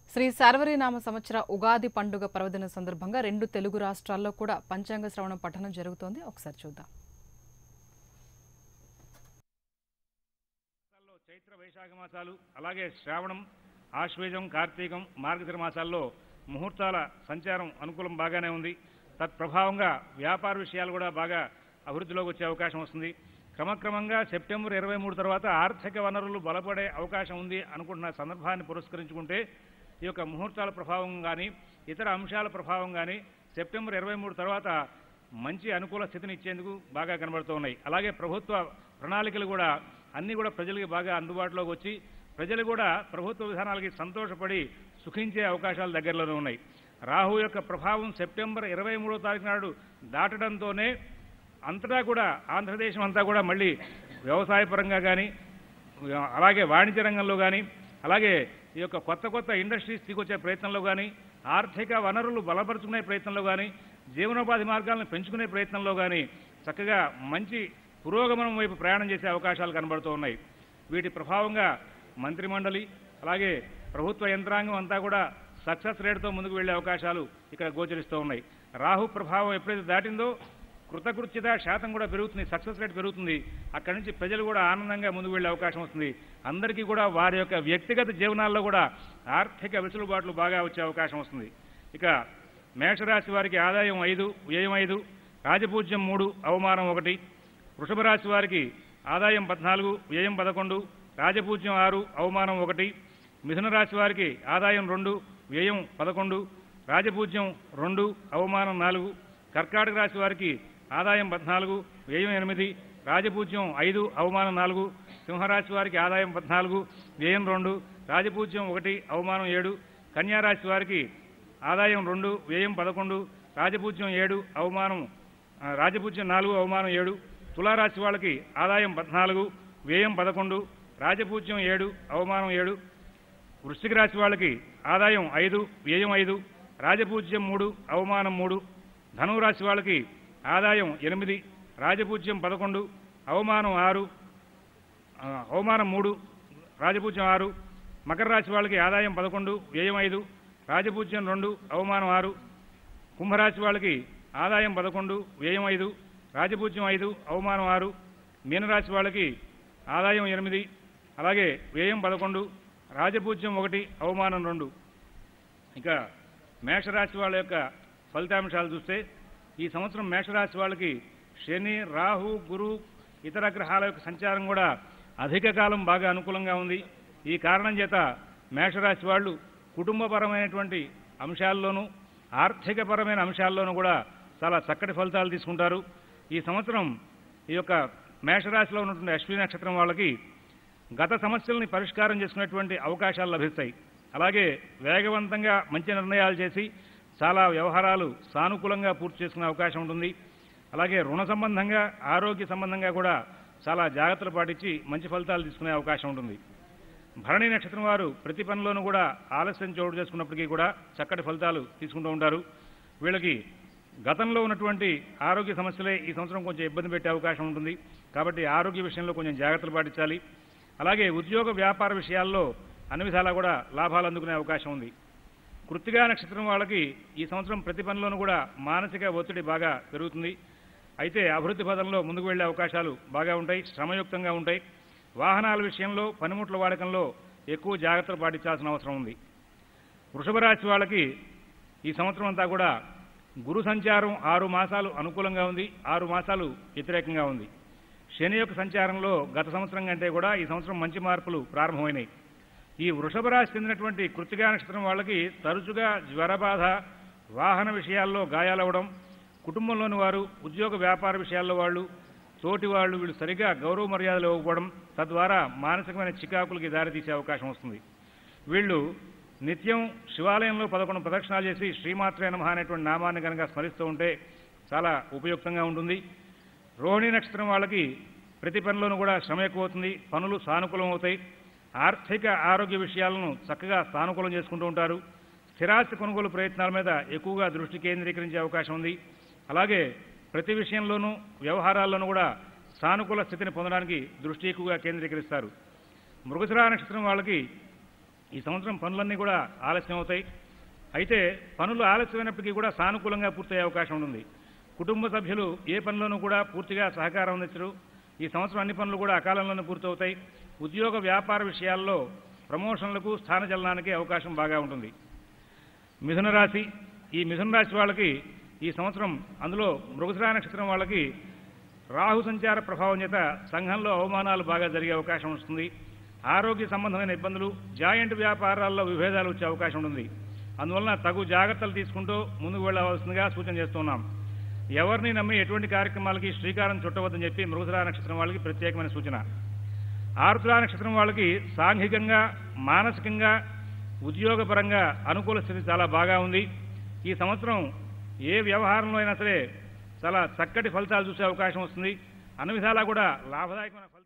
శ్రీ శార్వరీనామ సంవత్సర ఉగాది పండుగ పర్వదిన సందర్భంగా రెండు తెలుగు రాష్ట్రాల్లో కూడా పంచాంగ శ్రవణం పఠనం జరుగుతోంది ఒకసారి చూద్దాం మాసాల్లో చైత్ర వైశాఖ మాసాలు అలాగే శ్రావణం ఆశ్వేజం కార్తీకం మార్గశిర మాసాల్లో ముహూర్తాల సంచారం అనుకూలం బాగానే ఉంది తత్ప్రభావంగా వ్యాపార విషయాలు కూడా బాగా అభివృద్ధిలోకి వచ్చే అవకాశం వస్తుంది క్రమక్రమంగా సెప్టెంబర్ ఇరవై మూడు తర్వాత ఆర్థిక వనరులు బలపడే అవకాశం ఉంది అనుకుంటున్న సందర్భాన్ని పురస్కరించుకుంటే ఈ యొక్క ముహూర్తాల ప్రభావం కానీ ఇతర అంశాల ప్రభావం కానీ సెప్టెంబర్ ఇరవై మూడు తర్వాత మంచి అనుకూల స్థితిని ఇచ్చేందుకు బాగా కనబడుతూ ఉన్నాయి అలాగే ప్రభుత్వ ప్రణాళికలు కూడా అన్నీ కూడా ప్రజలకి బాగా అందుబాటులోకి వచ్చి ప్రజలు కూడా ప్రభుత్వ విధానాలకి సంతోషపడి సుఖించే అవకాశాలు దగ్గరలోనే ఉన్నాయి రాహు యొక్క ప్రభావం సెప్టెంబర్ ఇరవై మూడో తారీఖు నాడు దాటడంతోనే అంతటా కూడా ఆంధ్రదేశం అంతా కూడా మళ్ళీ వ్యవసాయపరంగా కానీ అలాగే వాణిజ్య రంగంలో కానీ అలాగే ఈ యొక్క కొత్త కొత్త ఇండస్ట్రీస్ తీసుకొచ్చే ప్రయత్నంలో కానీ ఆర్థిక వనరులు బలపరుచుకునే ప్రయత్నంలో కానీ జీవనోపాధి మార్గాలను పెంచుకునే ప్రయత్నంలో కానీ చక్కగా మంచి పురోగమనం వైపు ప్రయాణం చేసే అవకాశాలు కనబడుతూ ఉన్నాయి వీటి ప్రభావంగా మంత్రిమండలి అలాగే ప్రభుత్వ యంత్రాంగం అంతా కూడా సక్సెస్ రేట్తో ముందుకు వెళ్లే అవకాశాలు ఇక్కడ గోచరిస్తూ ఉన్నాయి రాహు ప్రభావం ఎప్పుడైతే దాటిందో కృతకృత్యత శాతం కూడా పెరుగుతుంది సక్సెస్ రేట్ పెరుగుతుంది అక్కడి నుంచి ప్రజలు కూడా ఆనందంగా ముందుకు వెళ్ళే అవకాశం వస్తుంది అందరికీ కూడా వారి యొక్క వ్యక్తిగత జీవనాల్లో కూడా ఆర్థిక వెసులుబాట్లు బాగా వచ్చే అవకాశం వస్తుంది ఇక మేషరాశి వారికి ఆదాయం ఐదు వ్యయం ఐదు రాజపూజ్యం మూడు అవమానం ఒకటి వృషభ రాశి వారికి ఆదాయం పద్నాలుగు వ్యయం పదకొండు రాజపూజ్యం ఆరు అవమానం ఒకటి మిథున రాశి వారికి ఆదాయం రెండు వ్యయం పదకొండు రాజపూజ్యం రెండు అవమానం నాలుగు కర్కాటక రాశి వారికి ఆదాయం పద్నాలుగు వ్యయం ఎనిమిది రాజపూజ్యం ఐదు అవమానం నాలుగు సింహరాశి వారికి ఆదాయం పద్నాలుగు వ్యయం రెండు రాజపూజ్యం ఒకటి అవమానం ఏడు కన్యారాశి వారికి ఆదాయం రెండు వ్యయం పదకొండు రాజపూజ్యం ఏడు అవమానం ఆ, రాజపూజ్యం నాలుగు అవమానం ఏడు తులారాశి వాళ్ళకి ఆదాయం పద్నాలుగు వ్యయం పదకొండు రాజపూజ్యం ఏడు అవమానం ఏడు వృశ్చిక రాశి వాళ్ళకి ఆదాయం ఐదు వ్యయం ఐదు రాజపూజ్యం మూడు అవమానం మూడు ధనువు రాశి వాళ్ళకి ఆదాయం ఎనిమిది రాజపూజ్యం పదకొండు అవమానం ఆరు ఆ, అవమానం మూడు రాజపూజ్యం ఆరు మకర రాశి వాళ్ళకి ఆదాయం పదకొండు వ్యయం ఐదు రాజపూజ్యం రెండు అవమానం ఆరు కుంభరాశి వాళ్ళకి ఆదాయం పదకొండు వ్యయం ఐదు రాజపూజ్యం ఐదు అవమానం ఆరు మీనరాశి వాళ్ళకి ఆదాయం ఎనిమిది అలాగే వ్యయం పదకొండు రాజపూజ్యం ఒకటి అవమానం రెండు ఇక మేషరాశి వాళ్ళ యొక్క ఫలితాంశాలు చూస్తే ఈ సంవత్సరం మేషరాశి వాళ్ళకి శని రాహు గురు ఇతర గ్రహాల యొక్క సంచారం కూడా అధిక కాలం బాగా అనుకూలంగా ఉంది ఈ కారణం చేత మేషరాశి వాళ్ళు కుటుంబపరమైనటువంటి అంశాల్లోనూ ఆర్థికపరమైన అంశాల్లోనూ కూడా చాలా చక్కటి ఫలితాలు తీసుకుంటారు ఈ సంవత్సరం ఈ యొక్క మేషరాశిలో ఉన్నటువంటి అశ్విని నక్షత్రం వాళ్ళకి గత సమస్యల్ని పరిష్కారం చేసుకునేటువంటి అవకాశాలు లభిస్తాయి అలాగే వేగవంతంగా మంచి నిర్ణయాలు చేసి చాలా వ్యవహారాలు సానుకూలంగా పూర్తి చేసుకునే అవకాశం ఉంటుంది అలాగే రుణ సంబంధంగా ఆరోగ్య సంబంధంగా కూడా చాలా జాగ్రత్తలు పాటించి మంచి ఫలితాలు తీసుకునే అవకాశం ఉంటుంది భరణి నక్షత్రం వారు ప్రతి పనిలోనూ కూడా ఆలస్యం చోటు చేసుకున్నప్పటికీ కూడా చక్కటి ఫలితాలు తీసుకుంటూ ఉంటారు వీళ్ళకి గతంలో ఉన్నటువంటి ఆరోగ్య సమస్యలే ఈ సంవత్సరం కొంచెం ఇబ్బంది పెట్టే అవకాశం ఉంటుంది కాబట్టి ఆరోగ్య విషయంలో కొంచెం జాగ్రత్తలు పాటించాలి అలాగే ఉద్యోగ వ్యాపార విషయాల్లో అన్ని విధాలా కూడా లాభాలు అందుకునే అవకాశం ఉంది కృత్తిగా నక్షత్రం వాళ్ళకి ఈ సంవత్సరం ప్రతి పనిలోనూ కూడా మానసిక ఒత్తిడి బాగా పెరుగుతుంది అయితే అభివృద్ధి పదంలో ముందుకు వెళ్లే అవకాశాలు బాగా ఉంటాయి శ్రమయుక్తంగా ఉంటాయి వాహనాల విషయంలో పనిముట్ల వాడకంలో ఎక్కువ జాగ్రత్తలు పాటించాల్సిన అవసరం ఉంది వృషభ రాశి వాళ్ళకి ఈ సంవత్సరం అంతా కూడా గురు సంచారం ఆరు మాసాలు అనుకూలంగా ఉంది ఆరు మాసాలు వ్యతిరేకంగా ఉంది శని యొక్క సంచారంలో గత సంవత్సరం కంటే కూడా ఈ సంవత్సరం మంచి మార్పులు ప్రారంభమైనాయి ఈ వృషభ రాశి చెందినటువంటి కృతిగా నక్షత్రం వాళ్ళకి తరచుగా జ్వరబాధ వాహన విషయాల్లో గాయాలవ్వడం కుటుంబంలోని వారు ఉద్యోగ వ్యాపార విషయాల్లో వాళ్ళు తోటి వాళ్ళు వీళ్ళు సరిగా గౌరవ మర్యాదలు ఇవ్వకపోవడం తద్వారా మానసికమైన చికాకులకి దారితీసే అవకాశం వస్తుంది వీళ్ళు నిత్యం శివాలయంలో పదకొండు ప్రదక్షిణాలు చేసి శ్రీమాత్రే నమః అనేటువంటి నామాన్ని కనుక స్మరిస్తూ ఉంటే చాలా ఉపయుక్తంగా ఉంటుంది రోహిణి నక్షత్రం వాళ్ళకి ప్రతి పనిలోనూ కూడా శ్రమ ఎక్కువ అవుతుంది పనులు సానుకూలం అవుతాయి ఆర్థిక ఆరోగ్య విషయాలను చక్కగా సానుకూలం చేసుకుంటూ ఉంటారు స్థిరాస్తి కొనుగోలు ప్రయత్నాల మీద ఎక్కువగా దృష్టి కేంద్రీకరించే అవకాశం ఉంది అలాగే ప్రతి విషయంలోనూ వ్యవహారాల్లోనూ కూడా సానుకూల స్థితిని పొందడానికి దృష్టి ఎక్కువగా కేంద్రీకరిస్తారు మృగశిరా నక్షత్రం వాళ్ళకి ఈ సంవత్సరం పనులన్నీ కూడా ఆలస్యం అవుతాయి అయితే పనులు ఆలస్యమైనప్పటికీ కూడా సానుకూలంగా పూర్తయ్యే అవకాశం ఉంది కుటుంబ సభ్యులు ఏ పనిలోనూ కూడా పూర్తిగా సహకారం అందించరు ఈ సంవత్సరం అన్ని పనులు కూడా అకాలంలోనే పూర్తవుతాయి ఉద్యోగ వ్యాపార విషయాల్లో ప్రమోషన్లకు స్థానచలనానికి అవకాశం బాగా ఉంటుంది మిథున రాశి ఈ మిథున రాశి వాళ్ళకి ఈ సంవత్సరం అందులో మృగశిరా నక్షత్రం వాళ్ళకి రాహు సంచార ప్రభావం చేత సంఘంలో అవమానాలు బాగా జరిగే అవకాశం వస్తుంది ఆరోగ్య సంబంధమైన ఇబ్బందులు జాయింట్ వ్యాపారాల్లో విభేదాలు వచ్చే అవకాశం ఉంటుంది అందువలన తగు జాగ్రత్తలు తీసుకుంటూ ముందుకు వెళ్ళవలసిందిగా సూచన చేస్తున్నాం ఎవరిని నమ్మి ఎటువంటి కార్యక్రమాలకి శ్రీకారం చుట్టవద్దని చెప్పి మృగశిరా నక్షత్రం వాళ్ళకి ప్రత్యేకమైన సూచన ఆరుద్ర నక్షత్రం వాళ్ళకి సాంఘికంగా మానసికంగా ఉద్యోగపరంగా అనుకూల స్థితి చాలా బాగా ఉంది ఈ సంవత్సరం ఏ వ్యవహారంలో అయినా సరే చాలా చక్కటి ఫలితాలు చూసే అవకాశం వస్తుంది అన్ని విధాలా కూడా లాభదాయకమైన ఫలి-